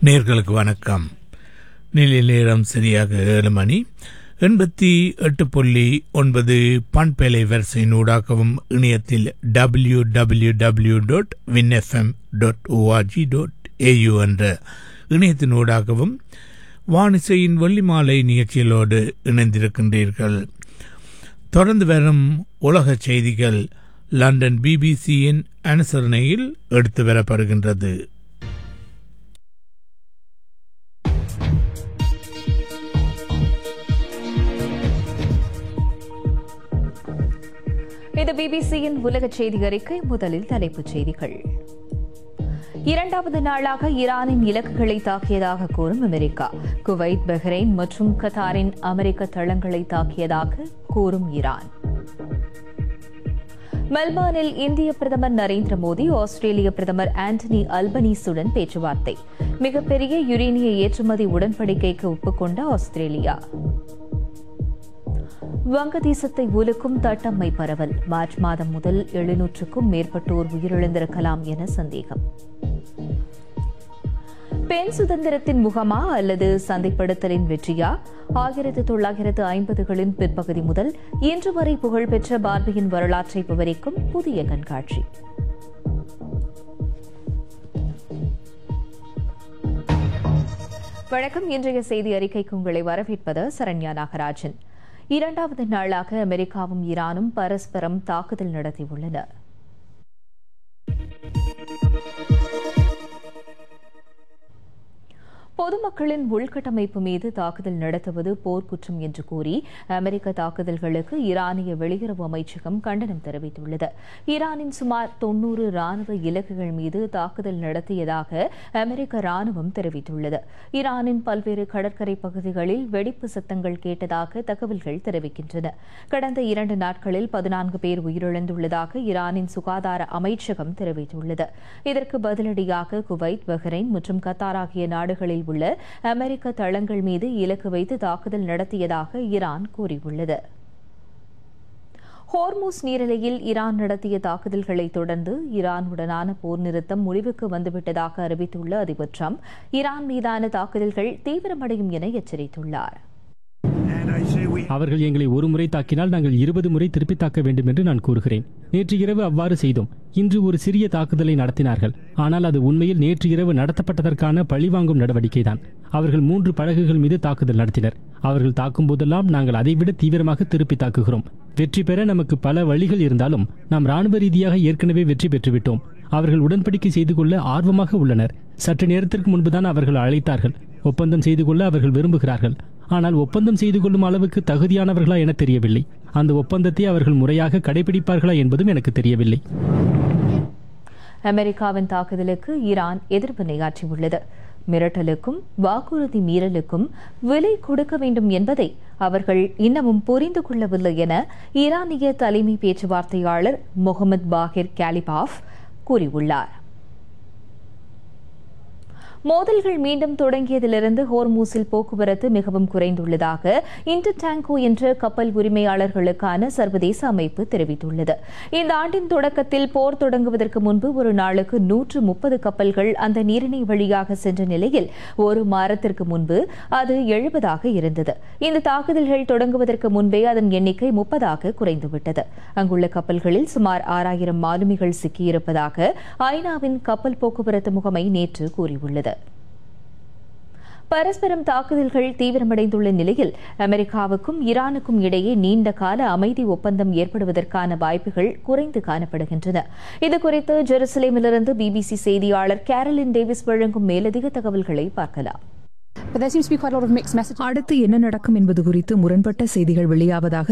நேர்களுக்கு வணக்கம் நிலை நேரம் சரியாக ஏழு மணி எண்பத்தி எட்டு புள்ளி ஒன்பது பண்பேலை வரிசையினூடாகவும் இணையத்தில் W W W dot win FM dot ORG dot AU என்ற இணையத்தினூடாகவும் வானிசையின் வெள்ளி மாலை நிகழ்ச்சிகளோடு இணைந்திருக்கின்றீர்கள் தொடர்ந்து வரும் உலக செய்திகள் லண்டன் பிபிசியின் அனுசரணையில் எடுத்து வரப்படுகின்றது இது பிபிசியின் உலக செய்தி அறிக்கை முதலில் தலைப்புச் செய்திகள் இரண்டாவது நாளாக ஈரானின் இலக்குகளை தாக்கியதாக கூறும் அமெரிக்கா குவைத் பஹ்ரைன் மற்றும் கத்தாரின் அமெரிக்க தளங்களை தாக்கியதாக கூறும் ஈரான் மெல்பர்னில் இந்திய பிரதமர் நரேந்திர மோடி ஆஸ்திரேலிய பிரதமர் ஆண்டனி அல்பனீஸுடன் பேச்சுவார்த்தை மிகப்பெரிய யுரேனிய ஏற்றுமதி உடன்படிக்கைக்கு ஒப்புக்கொண்ட ஆஸ்திரேலியா வங்கதேசத்தை உலுக்கும் தட்டம்மை பரவல் மார்ச் மாதம் முதல் எழுநூற்றுக்கும் மேற்பட்டோர் உயிரிழந்திருக்கலாம் என சந்தேகம் பெண் சுதந்திரத்தின் முகமா அல்லது சந்தைப்படுத்தலின் வெற்றியா ஆயிரத்து தொள்ளாயிரத்து ஐம்பதுகளின் பிற்பகுதி முதல் இன்று வரை புகழ்பெற்ற பார்பியின் வரலாற்றை விவரிக்கும் புதிய கண்காட்சி வணக்கம் இன்றைய செய்தி அறிக்கைக்கு உங்களை வரவேற்பது சரண்யா நாகராஜன் இரண்டாவது நாளாக அமெரிக்காவும் ஈரானும் பரஸ்பரம் தாக்குதல் நடத்தியுள்ளன பொதுமக்களின் உள்கட்டமைப்பு மீது தாக்குதல் நடத்துவது போர்க்குற்றம் என்று கூறி அமெரிக்க தாக்குதல்களுக்கு ஈரானிய வெளியுறவு அமைச்சகம் கண்டனம் தெரிவித்துள்ளது ஈரானின் சுமார் தொன்னூறு ராணுவ இலக்குகள் மீது தாக்குதல் நடத்தியதாக அமெரிக்க ராணுவம் தெரிவித்துள்ளது ஈரானின் பல்வேறு கடற்கரை பகுதிகளில் வெடிப்பு சத்தங்கள் கேட்டதாக தகவல்கள் தெரிவிக்கின்றன கடந்த இரண்டு நாட்களில் பதினான்கு பேர் உயிரிழந்துள்ளதாக ஈரானின் சுகாதார அமைச்சகம் தெரிவித்துள்ளது இதற்கு பதிலடியாக குவைத் பஹ்ரைன் மற்றும் கத்தார் ஆகிய நாடுகளில் உள்ள அமெரிக்க தளங்கள் மீது இலக்கு வைத்து தாக்குதல் நடத்தியதாக ஈரான் கூறியுள்ளது ஹோர்மூஸ் நீரிழையில் ஈரான் நடத்திய தாக்குதல்களை தொடர்ந்து ஈரானுடனான போர் நிறுத்தம் முடிவுக்கு வந்துவிட்டதாக அறிவித்துள்ள அதிபர் ட்ரம்ப் ஈரான் மீதான தாக்குதல்கள் தீவிரமடையும் என எச்சரித்துள்ளார் அவர்கள் எங்களை ஒரு முறை தாக்கினால் நாங்கள் இருபது முறை திருப்பி தாக்க வேண்டும் என்று நான் கூறுகிறேன் நேற்று இரவு அவ்வாறு செய்தோம் இன்று ஒரு சிறிய தாக்குதலை நடத்தினார்கள் ஆனால் அது உண்மையில் நேற்று இரவு நடத்தப்பட்டதற்கான பழிவாங்கும் நடவடிக்கைதான் அவர்கள் மூன்று படகுகள் மீது தாக்குதல் நடத்தினர் அவர்கள் தாக்கும் போதெல்லாம் நாங்கள் அதைவிட தீவிரமாக திருப்பி தாக்குகிறோம் வெற்றி பெற நமக்கு பல வழிகள் இருந்தாலும் நாம் ராணுவ ரீதியாக ஏற்கனவே வெற்றி பெற்றுவிட்டோம் அவர்கள் உடன்படிக்கை செய்து கொள்ள ஆர்வமாக உள்ளனர் சற்று நேரத்திற்கு முன்புதான் அவர்கள் அழைத்தார்கள் ஒப்பந்தம் செய்து கொள்ள அவர்கள் விரும்புகிறார்கள் ஆனால் ஒப்பந்தம் செய்து கொள்ளும் அளவுக்கு தகுதியானவர்களா என தெரியவில்லை அந்த ஒப்பந்தத்தை அவர்கள் முறையாக கடைபிடிப்பார்களா என்பதும் எனக்கு தெரியவில்லை அமெரிக்காவின் தாக்குதலுக்கு ஈரான் எதிர்வினையாற்றியுள்ளது மிரட்டலுக்கும் வாக்குறுதி மீறலுக்கும் விலை கொடுக்க வேண்டும் என்பதை அவர்கள் இன்னமும் புரிந்து கொள்ளவில்லை என ஈரானிய தலைமை பேச்சுவார்த்தையாளர் முகமது பாகிர் கேலிபாஃப் கூறியுள்ளார் மோதல்கள் மீண்டும் தொடங்கியதிலிருந்து ஹோர்மூஸில் போக்குவரத்து மிகவும் குறைந்துள்ளதாக இன்டர் டாங்கோ என்ற கப்பல் உரிமையாளர்களுக்கான சர்வதேச அமைப்பு தெரிவித்துள்ளது இந்த ஆண்டின் தொடக்கத்தில் போர் தொடங்குவதற்கு முன்பு ஒரு நாளுக்கு நூற்று முப்பது கப்பல்கள் அந்த நீரிணை வழியாக சென்ற நிலையில் ஒரு மாதத்திற்கு முன்பு அது எழுபதாக இருந்தது இந்த தாக்குதல்கள் தொடங்குவதற்கு முன்பே அதன் எண்ணிக்கை முப்பதாக குறைந்துவிட்டது அங்குள்ள கப்பல்களில் சுமார் ஆறாயிரம் மாலுமிகள் சிக்கியிருப்பதாக ஐநாவின் கப்பல் போக்குவரத்து முகமை நேற்று கூறியுள்ளது பரஸ்பரம் தாக்குதல்கள் தீவிரமடைந்துள்ள நிலையில் அமெரிக்காவுக்கும் ஈரானுக்கும் இடையே நீண்ட கால அமைதி ஒப்பந்தம் ஏற்படுவதற்கான வாய்ப்புகள் குறைந்து காணப்படுகின்றன இதுகுறித்து ஜெருசலேமிலிருந்து பிபிசி செய்தியாளர் கேரலின் டேவிஸ் வழங்கும் மேலதிக தகவல்களை பார்க்கலாம் அடுத்து என்ன நடக்கும் என்பது குறித்து முரண்பட்ட செய்திகள் வெளியாவதாக